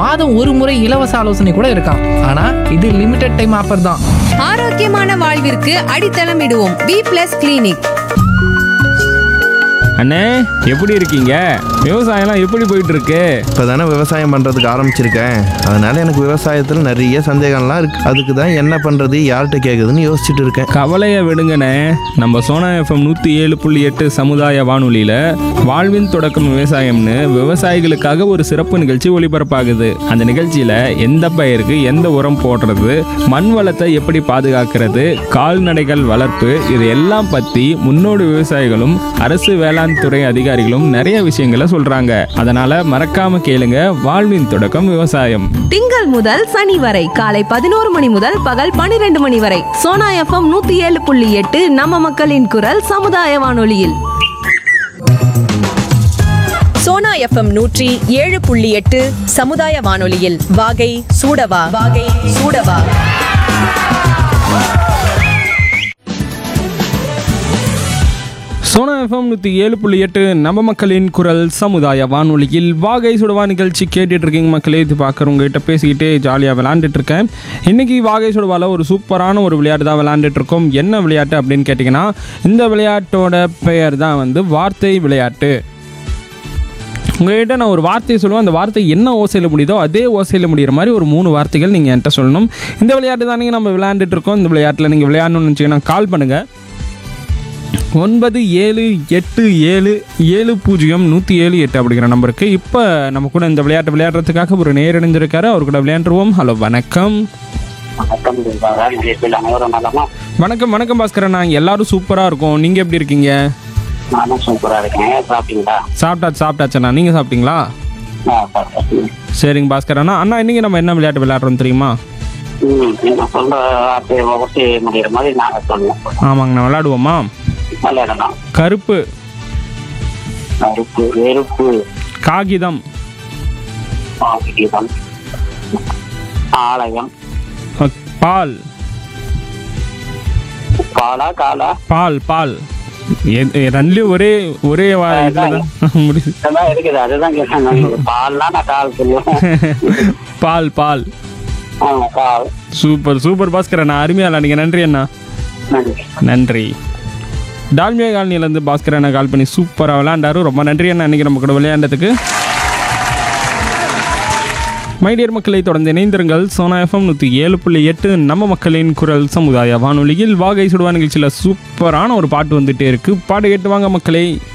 மாதம் ஒரு முறை இலவச ஆலோசனை கூட இருக்காம் ஆனா இது லிமிடெட் டைம் ஆஃபர் தான் ஆரோக்கியமான வாழ்விற்கு அடித்தளமிடுவோம் வி பிளஸ் கிளினிக் அண்ணே எப்படி இருக்கீங்க விவசாயம்லாம் எப்படி போயிட்டு இருக்கு இப்போ தானே விவசாயம் பண்ணுறதுக்கு ஆரம்பிச்சிருக்கேன் அதனால எனக்கு விவசாயத்தில் நிறைய சந்தேகம்லாம் இருக்கு அதுக்கு தான் என்ன பண்ணுறது யார்கிட்ட கேட்குதுன்னு யோசிச்சுட்டு இருக்கேன் கவலையை விடுங்கண்ணே நம்ம சோனா எஃப்எம் நூற்றி ஏழு புள்ளி எட்டு சமுதாய வானொலியில் வாழ்வின் தொடக்கம் விவசாயம்னு விவசாயிகளுக்காக ஒரு சிறப்பு நிகழ்ச்சி ஒளிபரப்பாகுது அந்த நிகழ்ச்சியில் எந்த பயிருக்கு எந்த உரம் போடுறது மண் வளத்தை எப்படி பாதுகாக்கிறது கால்நடைகள் வளர்ப்பு இது எல்லாம் பற்றி முன்னோடி விவசாயிகளும் அரசு வேளாண் துறை அதிகாரிகளும் நிறைய விஷயங்களை சொல்கிறாங்க அதனால் மறக்காம கேளுங்க வாழ்வின் தொடக்கம் விவசாயம் திங்கள் முதல் சனி வரை காலை பதினோரு மணி முதல் பகல் பனிரெண்டு மணி வரை சோனா எஃப்எம் நூத்தி ஏழு புள்ளி எட்டு நம்ம மக்களின் குரல் சமுதாய வானொலியில் சோனா எஃப்எம் நூற்றி ஏழு புள்ளி எட்டு சமுதாய வானொலியில் வாகை சூடவா வாகை சூடவா சோனா எஃப்எம் நூற்றி ஏழு புள்ளி எட்டு நம்ம மக்களின் குரல் சமுதாய வானொலியில் வாகை சுடுவா நிகழ்ச்சி கேட்டுட்டு இருக்கீங்க மக்களே இது பார்க்குறவங்ககிட்ட பேசிக்கிட்டே ஜாலியாக விளாண்டுட்டு இருக்கேன் இன்னைக்கு வாகை சுடுவாவில் ஒரு சூப்பரான ஒரு விளையாட்டு தான் விளையாண்டுட்டு இருக்கோம் என்ன விளையாட்டு அப்படின்னு கேட்டிங்கன்னா இந்த விளையாட்டோட பெயர் தான் வந்து வார்த்தை விளையாட்டு உங்கள்கிட்ட நான் ஒரு வார்த்தையை சொல்லுவேன் அந்த வார்த்தை என்ன ஓசையில் முடியுதோ அதே ஓசையில் முடிகிற மாதிரி ஒரு மூணு வார்த்தைகள் நீங்கள் என்கிட்ட சொல்லணும் இந்த விளையாட்டு தான் நீங்கள் நம்ம விளையாண்டுட்டு இருக்கோம் இந்த விளையாட்டில் நீங்கள் விளையாடணும்னு நினச்சிங்கன்னா கால் பண்ணுங்கள் ஒன்பது ஏழு எட்டு ஏழு ஏழு பூஜ்ஜியம் நூற்றி ஏழு எட்டு அப்படிங்கிற நம்பருக்கு இப்போ நம்ம கூட இந்த விளையாட்டு விளையாடுறதுக்காக ஒரு நேர் இணைஞ்சிருக்காரு அவர் கூட விளையாண்டுருவோம் ஹலோ வணக்கம் வணக்கம் தீபாவளி நிகழ்ச்சியில் அனைவரும் நலமா வணக்கம் வணக்கம் பாஸ்கரன் நாங்கள் எல்லாரும் சூப்பராக இருக்கோம் நீங்கள் எப்படி இருக்கீங்க நானும் சூப்பரா இருக்கேன் சாப்பிட்டீங்களா சாப்பிட்டாச்சு சாப்பிட்டாச்சண்ணா நீங்கள் சாப்பிட்டீங்களா ஆ சாப்பிட்டேன் சரிங்க பாஸ்கரண்ணா அண்ணா இன்னைக்கு நம்ம என்ன விளையாட்டு விளையாடுறோம் தெரியுமா ம் நீங்க சொல்ற வார்த்தையை வகுத்து முடிகிற மாதிரி நாங்க சொல்லணும் ஆமாங்கண்ணா விளையாடுவோமா விளையாடலாம் கருப்பு கருப்பு வெறுப்பு காகிதம் ஆகிதம் ஆலயம் அஹ், பால் காலா காலா பால் பால் எ- எ- ரெண்டுலயும் ஒரே ஒரே வா- இதுல தான் முடியுது இதெல்லாம் இருக்குது அதுதான் கேட்டேன் பால்லாம் நான் கால் சொல்லுவேன் பால் பால் ஆ கால் சூப்பர் சூப்பர் பாஸ்கர் அண்ணா அருமையா விளையாடுங்க நன்றி அண்ணா நன்றி நன்றி டால்மியா காலனிலேருந்து பாஸ்கர் அண்ணா கால் பண்ணி சூப்பராக விளையாண்டாரு ரொம்ப நன்றி அண்ணா இன்னைக்கு நம்ம கூட விளையாண்டதுக்கு மைடியர் மக்களை தொடர்ந்து இணைந்திருங்கள் சோனா எஃப்எம் நூற்றி ஏழு புள்ளி எட்டு நம்ம மக்களின் குரல் சமுதாய வானொலியில் வாகை சுடுவா நிகழ்ச்சியில் சூப்பரான ஒரு பாட்டு வந்துட்டே இருக்கு பாட்டு கேட்டு வாங்க மக்களே